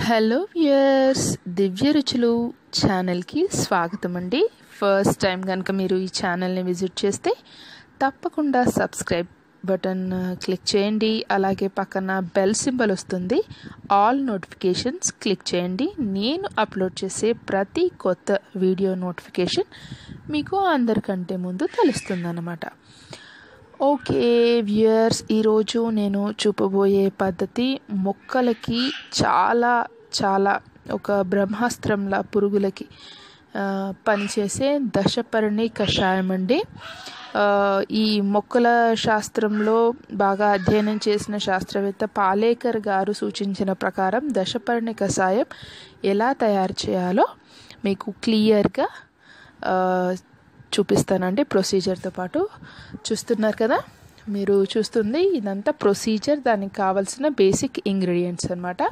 hello viewers దివ్య రుచులు ఛానల్కి స్వాగతం అండి ఫస్ట్ టైం కనుక మీరు ఈ ఛానల్ని విజిట్ చేస్తే తప్పకుండా సబ్స్క్రైబ్ బటన్ క్లిక్ చేయండి అలాగే పక్కన బెల్ సింబల్ వస్తుంది ఆల్ నోటిఫికేషన్స్ క్లిక్ చేయండి నేను అప్లోడ్ చేసే ప్రతి కొత్త వీడియో నోటిఫికేషన్ మీకు అందరికంటే ముందు తెలుస్తుందన్నమాట ఓకే వ్యూయర్స్ ఈరోజు నేను చూపబోయే పద్ధతి మొక్కలకి చాలా చాలా ఒక బ్రహ్మాస్త్రంలా పురుగులకి ఆ, పనిచేసే దశపర్ణి కషాయం అండి ఆ, ఈ మొక్కల శాస్త్రంలో బాగా అధ్యయనం చేసిన శాస్త్రవేత్త పాలేకర్ గారు సూచించిన ప్రకారం దశపర్ణి కషాయం ఎలా తయారు చేయాలో మీకు క్లియర్గా ఆ, చూపిస్తానండి ప్రొసీజర్తో పాటు చూస్తున్నారు కదా మీరు చూస్తుంది ఇదంతా ప్రొసీజర్ దానికి కావాల్సిన బేసిక్ ఇంగ్రీడియంట్స్ అనమాట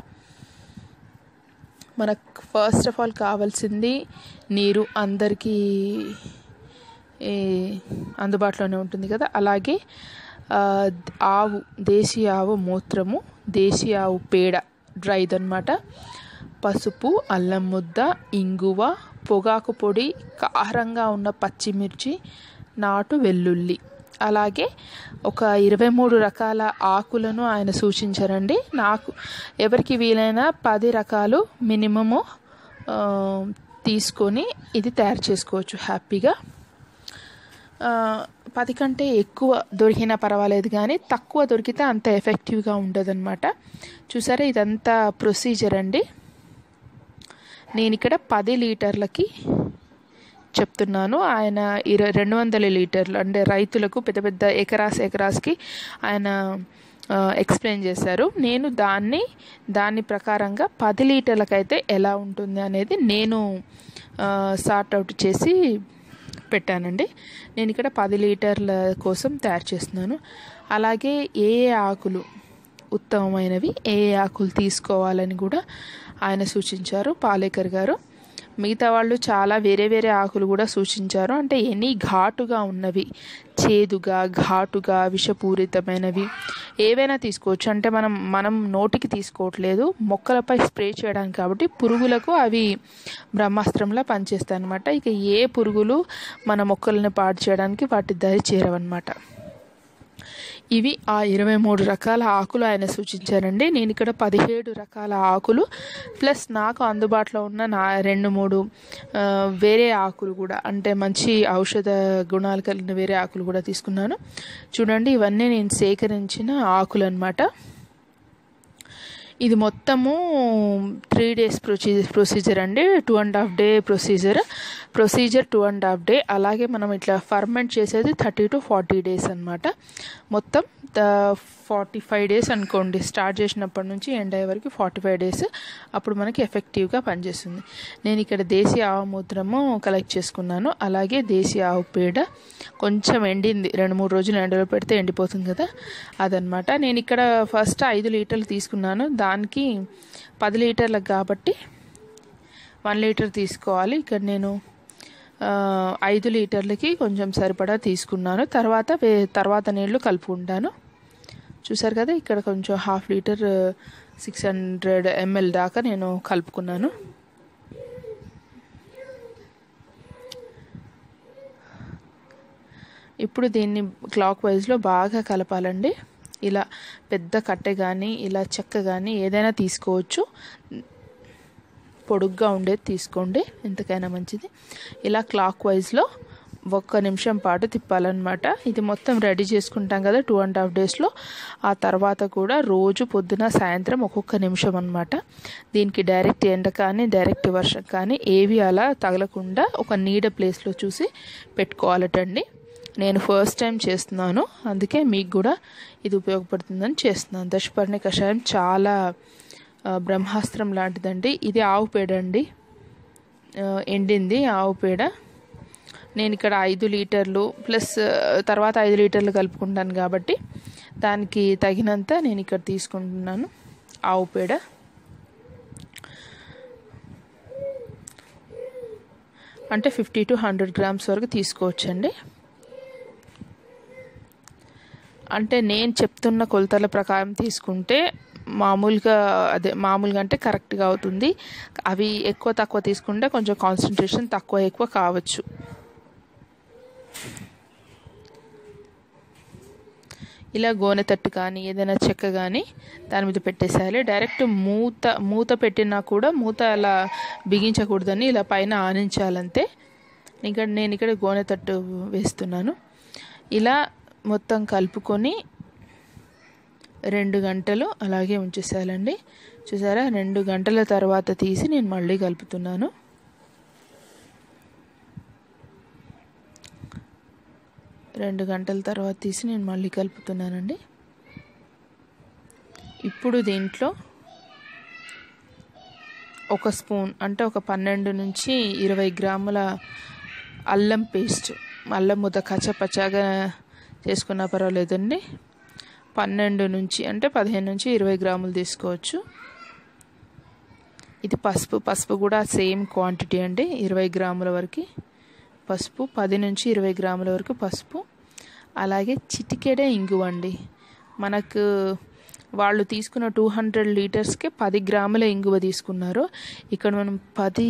మనకు ఫస్ట్ ఆఫ్ ఆల్ కావాల్సింది నీరు అందరికీ ఏ, అందుబాటులోనే ఉంటుంది కదా అలాగే ఆ, ఆవు దేశీ ఆవు మూత్రము దేశీ ఆవు పేడ డ్రైది అనమాట పసుపు అల్లం ముద్ద ఇంగువ పొగాకు పొడి కారంగా ఉన్న పచ్చిమిర్చి నాటు వెల్లుల్లి అలాగే ఒక ఇరవై మూడు రకాల ఆకులను ఆయన సూచించారండి నాకు ఎవరికి వీలైనా పది రకాలు మినిమము ఆ, తీసుకొని ఇది తయారు చేసుకోవచ్చు హ్యాపీగా ఆ, పది కంటే ఎక్కువ దొరికినా పర్వాలేదు కానీ తక్కువ దొరికితే అంత ఎఫెక్టివ్గా ఉండదన్నమాట చూసారా ఇదంతా ప్రొసీజర్ అండి నేను ఇక్కడ పది లీటర్లకి చెప్తున్నాను ఆయన ఇర రెండు వందల లీటర్లు అంటే రైతులకు పెద్ద పెద్ద ఎకరాస్ ఎకరాస్కి ఆయన ఎక్స్ప్లెయిన్ చేశారు నేను దాన్ని దాని ప్రకారంగా పది లీటర్లకైతే ఎలా ఉంటుంది అనేది నేను సార్ట్ అవుట్ చేసి పెట్టానండి నేను ఇక్కడ పది లీటర్ల కోసం తయారు చేస్తున్నాను అలాగే ఏ ఏ ఆకులు ఉత్తమమైనవి ఏ ఏ ఆకులు తీసుకోవాలని కూడా ఆయన సూచించారు పాలేకర్ గారు మిగతా వాళ్ళు చాలా వేరే వేరే ఆకులు కూడా సూచించారు అంటే ఎన్ని ఘాటుగా ఉన్నవి చేదుగా ఘాటుగా విషపూరితమైనవి ఏవైనా తీసుకోవచ్చు అంటే మనం మనం నోటికి తీసుకోవట్లేదు మొక్కలపై స్ప్రే చేయడానికి కాబట్టి పురుగులకు అవి బ్రహ్మాస్త్రంలా పనిచేస్తాయి అనమాట ఇక ఏ పురుగులు మన మొక్కల్ని పాడు చేయడానికి వాటి దరి చేరవన్నమాట ఇవి ఆ ఇరవై మూడు రకాల ఆకులు ఆయన సూచించారండి నేను ఇక్కడ పదిహేడు రకాల ఆకులు ప్లస్ నాకు అందుబాటులో ఉన్న నా రెండు మూడు ఆ, వేరే ఆకులు కూడా అంటే మంచి ఔషధ గుణాలు కలిగిన వేరే ఆకులు కూడా తీసుకున్నాను చూడండి ఇవన్నీ నేను సేకరించిన ఆకులు అనమాట ఇది మొత్తము త్రీ డేస్ ప్రొసీ ప్రొసీజర్ అండి two and half day procedure procedure two and half day అలాగే మనం ఇట్లా ఫర్మెంట్ చేసేది థర్టీ టు ఫార్టీ డేస్ అనమాట మొత్తం ఫార్టీ ఫైవ్ డేస్ అనుకోండి స్టార్ట్ చేసినప్పటి నుంచి ఎండ్ అయ్యే వరకు ఫార్టీ ఫైవ్ డేస్ అప్పుడు మనకి ఎఫెక్టివ్గా పనిచేస్తుంది నేను ఇక్కడ దేశీ ఆవు మూత్రము కలెక్ట్ చేసుకున్నాను అలాగే దేశీ ఆవు పేడ కొంచెం ఎండింది రెండు మూడు రోజులు ఎండలో పెడితే ఎండిపోతుంది కదా అదనమాట నేను ఇక్కడ ఫస్ట్ ఐదు లీటర్లు తీసుకున్నాను దానికి పది లీటర్లకు కాబట్టి వన్ లీటర్ తీసుకోవాలి ఇక్కడ నేను ఆ, ఐదు లీటర్లకి కొంచెం సరిపడా తీసుకున్నాను తర్వాత వే తర్వాత నీళ్లు కలుపుకుంటాను చూసారు కదా ఇక్కడ కొంచెం half litre six hundred ML దాకా నేను కలుపుకున్నాను ఇప్పుడు దీన్ని క్లాక్ వైజ్లో బాగా కలపాలండి ఇలా పెద్ద కట్టె కానీ ఇలా చెక్క కానీ ఏదైనా తీసుకోవచ్చు పొడుగ్గా ఉండేది తీసుకోండి ఎంతకైనా మంచిది ఇలా క్లాక్ వైజ్లో ఒక్క నిమిషం పాటు తిప్పాలన్నమాట ఇది మొత్తం రెడీ చేసుకుంటాం కదా టూ అండ్ హాఫ్ డేస్లో ఆ తర్వాత కూడా రోజు పొద్దున సాయంత్రం ఒక్కొక్క నిమిషం అనమాట దీనికి డైరెక్ట్ ఎండ కానీ డైరెక్ట్ వర్షం కానీ ఏవి అలా తగలకుండా ఒక నీడ ప్లేస్లో చూసి పెట్టుకోవాలటండి నేను ఫస్ట్ టైం చేస్తున్నాను అందుకే మీకు కూడా ఇది ఉపయోగపడుతుందని చేస్తున్నాను దశపర్ణి కషాయం చాలా ఆ, బ్రహ్మాస్త్రం లాంటిదండి ఇది ఆవు పేడ అండి ఆ, ఎండింది ఆవు పేడ నేను ఇక్కడ ఐదు లీటర్లు ప్లస్ ఆ, తర్వాత ఐదు లీటర్లు కలుపుకుంటాను కాబట్టి దానికి తగినంత నేను ఇక్కడ తీసుకుంటున్నాను ఆవు పేడ అంటే ఫిఫ్టీ టు హండ్రెడ్ గ్రామ్స్ వరకు తీసుకోవచ్చండి అంటే నేను చెప్తున్న కొలతల ప్రకారం తీసుకుంటే మామూలుగా అదే మామూలుగా అంటే కరెక్ట్గా అవుతుంది అవి ఎక్కువ తక్కువ తీసుకుంటే కొంచెం కాన్సన్ట్రేషన్ తక్కువ ఎక్కువ కావచ్చు ఇలా గోనె తట్టు కానీ ఏదైనా చెక్క కానీ దాని మీద పెట్టేసేయాలి డైరెక్ట్ మూత మూత పెట్టినా కూడా మూత అలా బిగించకూడదని ఇలా పైన ఆనించాలంతే ఇక్కడ నేను ఇక్కడ గోనె తట్టు వేస్తున్నాను ఇలా మొత్తం కలుపుకొని రెండు గంటలు అలాగే ఉంచేసేయాలండి చూసారా రెండు గంటల తర్వాత తీసి నేను మళ్ళీ కలుపుతున్నాను రెండు గంటల తర్వాత తీసి నేను మళ్ళీ కలుపుతున్నానండి ఇప్పుడు దీంట్లో ఒక స్పూన్ అంటే ఒక పన్నెండు నుంచి ఇరవై గ్రాముల అల్లం పేస్ట్ అల్లం ముద్ద కచ్చపచ్చగా చేసుకున్నా పర్వాలేదండి పన్నెండు నుంచి అంటే పదిహేను నుంచి ఇరవై గ్రాములు తీసుకోవచ్చు ఇది పసుపు పసుపు కూడా సేమ్ క్వాంటిటీ అండి ఇరవై గ్రాముల వరకు పసుపు పది నుంచి ఇరవై గ్రాముల వరకు పసుపు అలాగే చిటికెడే ఇంగువ అండి మనకు వాళ్ళు తీసుకున్న టూ హండ్రెడ్ లీటర్స్కి పది గ్రాముల ఇంగువ తీసుకున్నారు ఇక్కడ మనం పది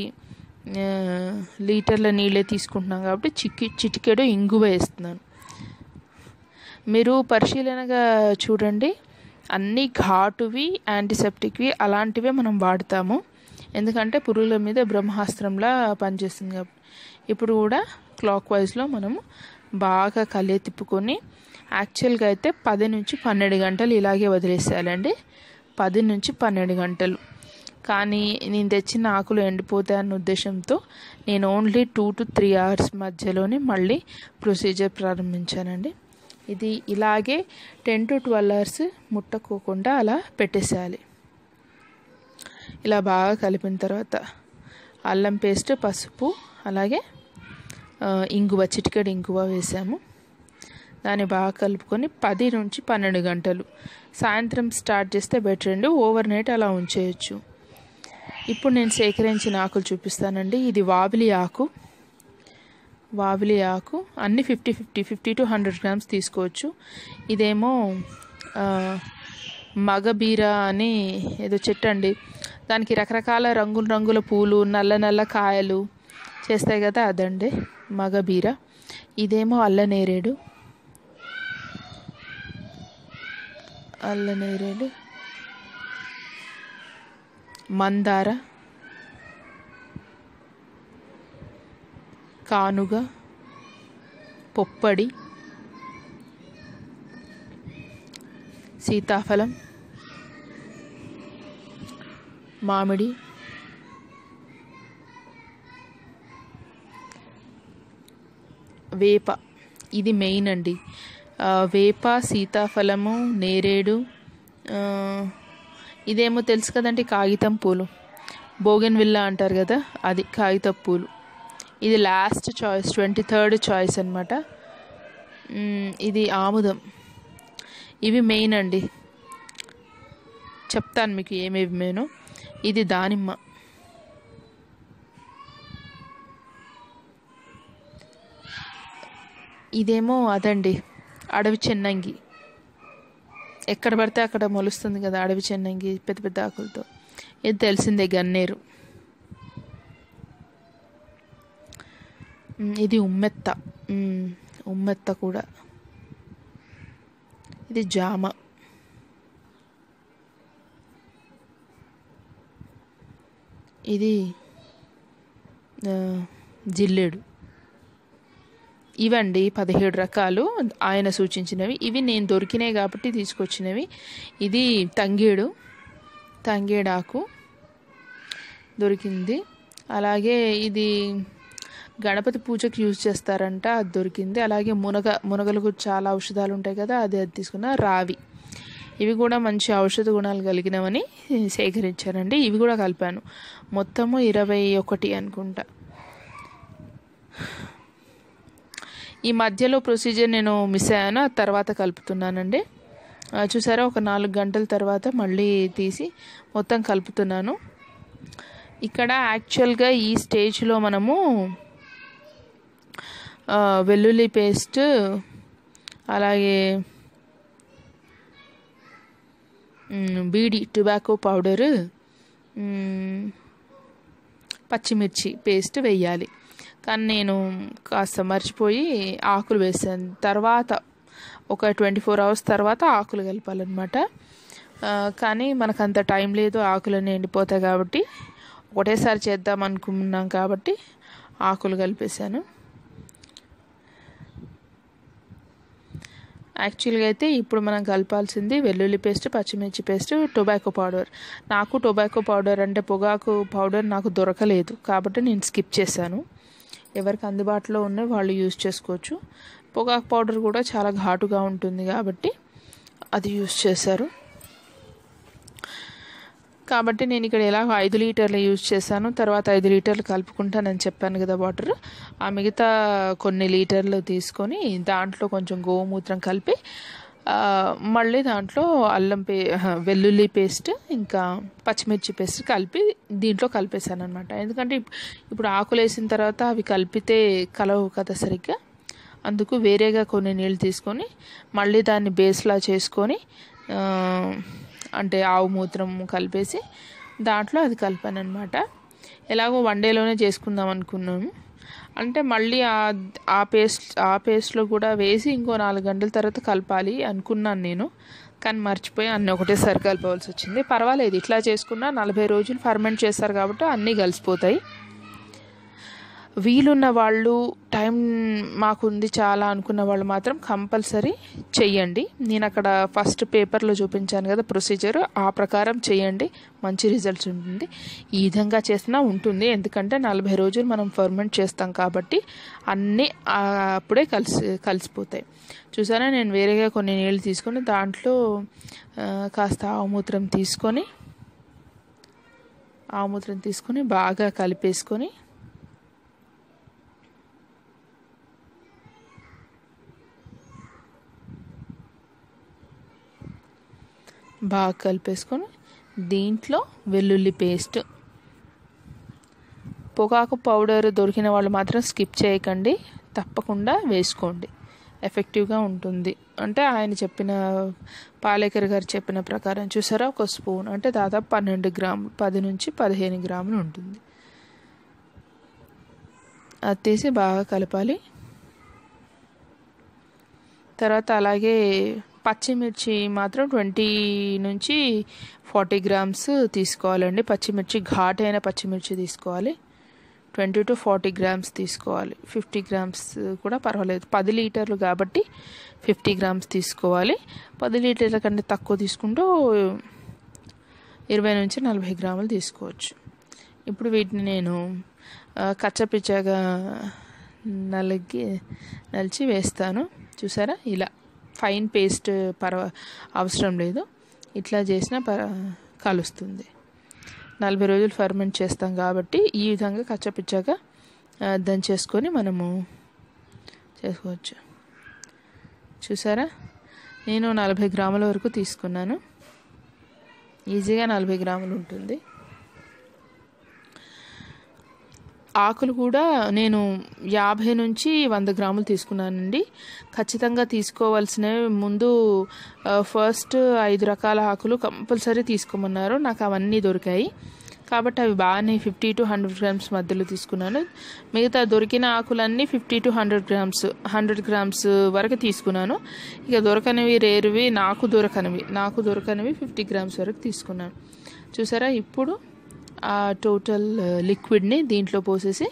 లీటర్ల నీళ్ళే తీసుకుంటున్నాం కాబట్టి చిక్కి చిటికెడు ఇంగువ వేస్తున్నాను మీరు పరిశీలనగా చూడండి అన్ని ఘాటువి యాంటీసెప్టిక్వి అలాంటివే మనం వాడతాము ఎందుకంటే పురుగుల మీద బ్రహ్మాస్త్రంలా పనిచేస్తుంది కాబట్టి ఇప్పుడు కూడా క్లాక్ వైజ్లో మనము బాగా కలే తిప్పుకొని యాక్చువల్గా అయితే పది నుంచి పన్నెండు గంటలు ఇలాగే వదిలేసేయాలండి పది నుంచి పన్నెండు గంటలు కానీ నేను తెచ్చిన ఆకులు ఎండిపోతాయి అన్న ఉద్దేశంతో నేను only two to three hours మధ్యలోనే మళ్ళీ ప్రొసీజర్ ప్రారంభించానండి ఇది ఇలాగే టెన్ టు ట్వెల్వ్ అవర్స్ ముట్టకోకుండా అలా పెట్టేసేయాలి ఇలా బాగా కలిపిన తర్వాత అల్లం పేస్ట్ పసుపు అలాగే ఇంగువ చిటికెడు ఇంగువ వేసాము దాన్ని బాగా కలుపుకొని పది నుంచి పన్నెండు గంటలు సాయంత్రం స్టార్ట్ చేస్తే బెటర్ అండి ఓవర్ నైట్ అలా ఉంచేయచ్చు ఇప్పుడు నేను సేకరించిన ఆకులు చూపిస్తానండి ఇది వాబిలి ఆకు వావిలి ఆకు అన్ని fifty fifty fifty to hundred grams తీసుకోవచ్చు ఇదేమో మగబీర అని ఏదో చెట్టు అండి దానికి రకరకాల రంగుల రంగుల పూలు నల్ల నల్ల కాయలు చేస్తాయి కదా అదండి మగబీర ఇదేమో అల్లనేరేడు అల్లనేరేడు మందార కానుగ పొప్పడి సీతాఫలం మామిడి వేప ఇది మెయిన్ అండి వేప సీతాఫలము నేరేడు ఇదేమో తెలుసు కదండి కాగితం పూలు బోగెన్ విల్లా అంటారు కదా అది కాగితం పూలు ఇది last choice twenty third choice అనమాట ఇది ఆముదం ఇవి మెయిన్ అండి చెప్తాను మీకు ఏమేమి మెయిన్ ఇది దానిమ్మ ఇదేమో అదండి అడవి చెన్నంగి ఎక్కడ పడితే అక్కడ మొలుస్తుంది కదా అడవి చెన్నంగి పెద్ద పెద్ద ఆకులతో ఇది తెలిసిందే గన్నేరు ఇది ఉమ్మెత్త ఉమ్మెత్త కూడా ఇది జామ ఇది జిల్లేడు ఇవండి పదిహేడు రకాలు ఆయన సూచించినవి ఇవి నేను దొరికినాయి కాబట్టి తీసుకొచ్చినవి ఇది తంగేడు తంగేడాకు దొరికింది అలాగే ఇది గణపతి పూజకి యూజ్ చేస్తారంట అది దొరికింది అలాగే మునగ మునగలకు చాలా ఔషధాలు ఉంటాయి కదా అది అది తీసుకున్న రావి ఇవి కూడా మంచి ఔషధ గుణాలు కలిగినవని సేకరించారండి ఇవి కూడా కలిపాను మొత్తము ఇరవై ఒకటి అనుకుంటా ఈ మధ్యలో ప్రొసీజర్ నేను మిస్ అయ్యాను తర్వాత కలుపుతున్నానండి చూసారా ఒక నాలుగు గంటల తర్వాత మళ్ళీ తీసి మొత్తం కలుపుతున్నాను ఇక్కడ యాక్చువల్గా ఈ స్టేజ్లో మనము వెల్లుల్లి పేస్ట్ అలాగే మ్, బీడి టొబాకో పౌడరు మ్, పచ్చిమిర్చి పేస్ట్ వేయాలి కానీ నేను కాస్త మర్చిపోయి ఆకులు వేసాను తర్వాత ఒక ట్వంటీ ఫోర్ అవర్స్ తర్వాత ఆకులు కలపాలన్నమాట ఆ, కానీ మనకు అంత టైం లేదు ఆకులన్నీ ఎండిపోతాయి కాబట్టి ఒకటేసారి చేద్దాం అనుకున్నాం కాబట్టి ఆకులు కలిపేశాను యాక్చువల్గా అయితే ఇప్పుడు మనం కలపాల్సింది వెల్లుల్లి పేస్ట్ పచ్చిమిర్చి పేస్ట్ టొబాకో పౌడర్ నాకు టొబాకో పౌడర్ అంటే పొగాకు పౌడర్ నాకు దొరకలేదు కాబట్టి నేను స్కిప్ చేశాను ఎవరికి అందుబాటులో ఉన్న వాళ్ళు యూజ్ చేసుకోవచ్చు పొగాకు పౌడర్ కూడా చాలా ఘాటుగా ఉంటుంది కాబట్టి అది యూజ్ చేశారు కాబట్టి నేను ఇక్కడ ఎలా ఐదు లీటర్లు యూజ్ చేశాను తర్వాత ఐదు లీటర్లు కలుపుకుంటానని చెప్పాను కదా వాటర్ ఆ మిగతా కొన్ని లీటర్లు తీసుకొని దాంట్లో కొంచెం గోమూత్రం కలిపి ఆ, మళ్ళీ దాంట్లో అల్లం పే ఆహా, వెల్లుల్లి పేస్ట్ ఇంకా పచ్చిమిర్చి పేస్ట్ కలిపి దీంట్లో కలిపేశాను అనమాట ఎందుకంటే ఇప్- ఇప్పుడు ఆకులు వేసిన తర్వాత అవి కలిపితే కలవు కదా సరిగ్గా అందుకు వేరేగా కొన్ని నీళ్ళు తీసుకొని మళ్ళీ దాన్ని బేస్లా చేసుకొని ఆ, అంటే ఆవు మూత్రం కలిపేసి దాంట్లో అది కలిపాను అనమాట ఎలాగో వన్ డేలోనే చేసుకుందాం అనుకున్నాము అంటే మళ్ళీ ఆ ఆ పేస్ట్ ఆ పేస్ట్లో కూడా వేసి ఇంకో నాలుగు గంటల తర్వాత కలపాలి అనుకున్నాను నేను కానీ మర్చిపోయి అన్నీ ఒకటేసారి కలపవలసి వచ్చింది పర్వాలేదు ఇట్లా చేసుకున్నా నలభై రోజులు ఫర్మెంట్ చేస్తారు కాబట్టి అన్నీ కలిసిపోతాయి వీలున్న వాళ్ళు టైం మాకుంది చాలా అనుకున్న వాళ్ళు మాత్రం కంపల్సరీ చెయ్యండి నేను అక్కడ ఫస్ట్ పేపర్లో చూపించాను కదా ప్రొసీజర్ ఆ ప్రకారం చేయండి మంచి రిజల్ట్స్ ఉంటుంది ఈ విధంగా చేసినా ఉంటుంది ఎందుకంటే నలభై రోజులు మనం ఫర్మెంట్ చేస్తాం కాబట్టి అన్నీ ఆ అప్పుడే కలిసి కలిసిపోతాయి చూసారా నేను వేరేగా కొన్ని నీళ్ళు తీసుకొని దాంట్లో ఆ, కాస్త ఆవుమూత్రం తీసుకొని ఆవుమూత్రం తీసుకొని బాగా కలిపేసుకొని బాగా కలిపేసుకొని దీంట్లో వెల్లుల్లి పేస్ట్ పొగాకు పౌడర్ దొరికిన వాళ్ళు మాత్రం స్కిప్ చేయకండి తప్పకుండా వేసుకోండి ఎఫెక్టివ్గా ఉంటుంది అంటే ఆయన చెప్పిన పాలేకర్ గారు చెప్పిన ప్రకారం చూసారా ఒక స్పూన్ అంటే దాదాపు పన్నెండు గ్రాములు పది నుంచి పదిహేను గ్రాములు ఉంటుంది అది తీసి బాగా కలపాలి తర్వాత అలాగే పచ్చిమిర్చి మాత్రం ట్వంటీ నుంచి ఫార్టీ గ్రామ్స్ తీసుకోవాలండి పచ్చిమిర్చి ఘాటైన పచ్చిమిర్చి తీసుకోవాలి ట్వంటీ టు ఫార్టీ గ్రామ్స్ తీసుకోవాలి ఫిఫ్టీ గ్రామ్స్ కూడా పర్వాలేదు పది లీటర్లు కాబట్టి ఫిఫ్టీ గ్రామ్స్ తీసుకోవాలి పది లీటర్ల కంటే తక్కువ తీసుకుంటూ ఇరవై నుంచి నలభై గ్రాములు తీసుకోవచ్చు ఇప్పుడు వీటిని నేను ఆ, కచ్చపిచ్చగా నలిగి నలిచి వేస్తాను చూసారా ఇలా ఫైన్ పేస్ట్ పర్వ అవసరం లేదు ఇట్లా చేసినా ప కలుస్తుంది నలభై రోజులు ఫర్మెంట్ చేస్తాం కాబట్టి ఈ విధంగా కచ్చపిచ్చగా ఆ, దంచేసుకొని మనము చేసుకోవచ్చు చూసారా నేను నలభై గ్రాముల వరకు తీసుకున్నాను ఈజీగా నలభై గ్రాములు ఉంటుంది ఆకులు కూడా నేను యాభై నుంచి వంద గ్రాములు తీసుకున్నానండి ఖచ్చితంగా తీసుకోవాల్సినవి ముందు ఆ, ఫస్ట్ ఐదు రకాల ఆకులు కంపల్సరీ తీసుకోమన్నారు నాకు అవన్నీ దొరికాయి కాబట్టి అవి బాగానే ఫిఫ్టీ టు హండ్రెడ్ గ్రామ్స్ మధ్యలో తీసుకున్నాను మిగతా దొరికిన ఆకులన్నీ fifty to hundred grams hundred grams వరకు తీసుకున్నాను ఇక దొరకనివి రేరువి నాకు దొరకనివి నాకు దొరకనివి ఫిఫ్టీ గ్రామ్స్ వరకు తీసుకున్నాను చూసారా ఇప్పుడు ఆ టోటల్ లిక్విడ్ని దీంట్లో పోసేసి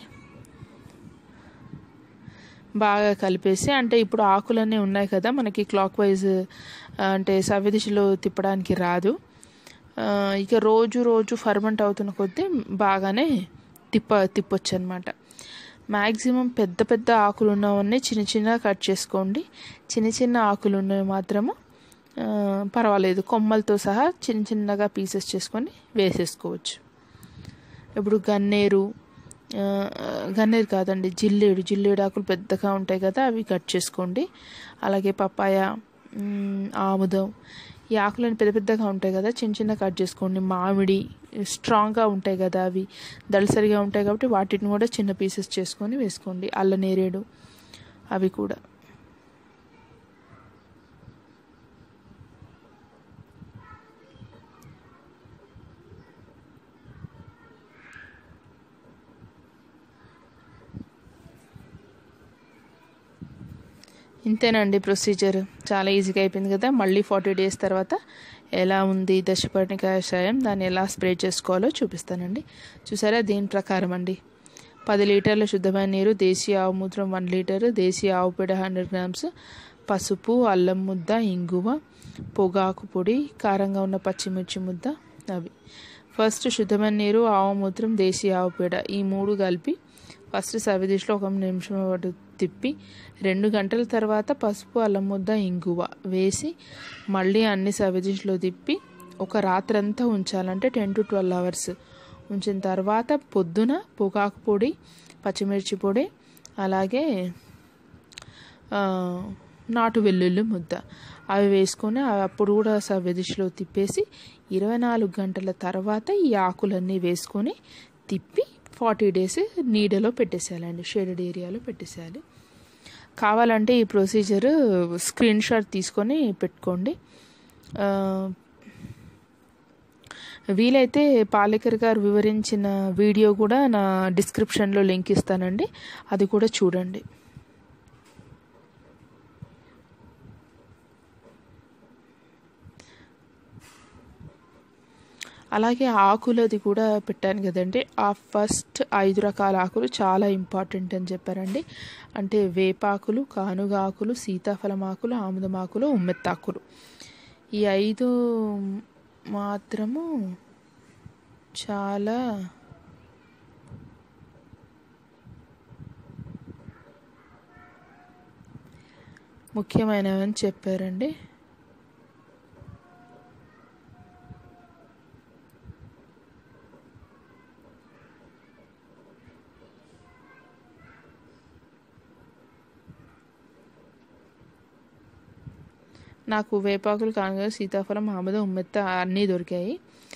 బాగా కలిపేసి అంటే ఇప్పుడు ఆకులన్నీ ఉన్నాయి కదా మనకి క్లాక్ వైజ్ అంటే సవ్యదిశలో తిప్పడానికి రాదు ఆ, ఇక రోజు రోజు ఫర్మెంట్ అవుతున్న కొద్దీ బాగానే తిప్ప తిప్పొచ్చు అనమాట మ్యాక్సిమం పెద్ద పెద్ద ఆకులు ఉన్నవన్నీ చిన్న చిన్నగా కట్ చేసుకోండి చిన్న చిన్న ఆకులు ఉన్నవి మాత్రము ఆ, పర్వాలేదు కొమ్మలతో సహా చిన్న చిన్నగా పీసెస్ చేసుకొని వేసేసుకోవచ్చు ఇప్పుడు గన్నేరు ఆ, గన్నేరు కాదండి జిల్లేడు జిల్లేడు ఆకులు పెద్దగా ఉంటాయి కదా అవి కట్ చేసుకోండి అలాగే పపాయ మ్, ఆముదం ఈ ఆకులని పెద్ద పెద్దగా ఉంటాయి కదా చిన్న చిన్న కట్ చేసుకోండి మామిడి స్ట్రాంగ్గా ఉంటాయి కదా అవి దళసరిగా ఉంటాయి కాబట్టి వాటిని కూడా చిన్న పీసెస్ చేసుకొని వేసుకోండి అల్ల నేరేడు అవి కూడా ఇంతేనండి ప్రొసీజర్ చాలా ఈజీగా అయిపోయింది కదా మళ్ళీ ఫార్టీ డేస్ తర్వాత ఎలా ఉంది దశపర్ణి కషాయం దాన్ని ఎలా స్ప్రే చేసుకోవాలో చూపిస్తానండి చూసారా దీని ప్రకారం అండి పది లీటర్ల శుద్ధమైన నీరు దేశీయ ఆవు మూత్రం వన్ లీటర్ దేశీయ ఆవు పేడ హండ్రెడ్ గ్రామ్స్ పసుపు అల్లం ముద్ద ఇంగువ పొగాకు పొడి కారంగా ఉన్న పచ్చిమిర్చి ముద్ద అవి ఫస్ట్ శుద్ధమైన నీరు ఆవు మూత్రం దేశీయ ఆవు పేడ ఈ మూడు కలిపి ఫస్ట్ సవిదిష్లో ఒక నిమిషం పాటు తిప్పి రెండు గంటల తర్వాత పసుపు అల్లం ముద్ద ఇంగువ వేసి మళ్ళీ అన్ని సవిదిష్లో తిప్పి ఒక రాత్రంతా ఉంచాలంటే టెన్ టు ట్వెల్వ్ అవర్స్ ఉంచిన తర్వాత పొద్దున పొగాకు పొడి పచ్చిమిర్చి పొడి అలాగే నాటు వెల్లుల్లి ముద్ద అవి వేసుకొని అప్పుడు కూడా సవ్యదిశలో తిప్పేసి ఇరవై నాలుగు గంటల తర్వాత ఈ ఆకులన్నీ వేసుకొని తిప్పి ఫార్టీ డేస్ నీడలో పెట్టేసేయాలండి షేడెడ్ ఏరియాలో పెట్టేసేయాలి కావాలంటే ఈ ప్రొసీజర్ స్క్రీన్ షాట్ తీసుకొని పెట్టుకోండి వీలైతే పాలేకర్ గారు వివరించిన వీడియో కూడా నా డిస్క్రిప్షన్లో లింక్ ఇస్తానండి అది కూడా చూడండి అలాగే ఆకులది కూడా పెట్టాను కదండి ఆ ఫస్ట్ ఐదు రకాల ఆకులు చాలా ఇంపార్టెంట్ అని చెప్పారండి అంటే వేపాకులు కానుగ ఆకులు సీతాఫలం ఆకులు ఆముదం ఆకులు ఉమ్మెత్తాకులు ఈ ఐదు మాత్రము చాలా ముఖ్యమైనవని చెప్పారండి నాకు వేపాకులు కానుగ సీతాఫలం ఆముదం ఉమ్మెత్త అన్నీ దొరికాయి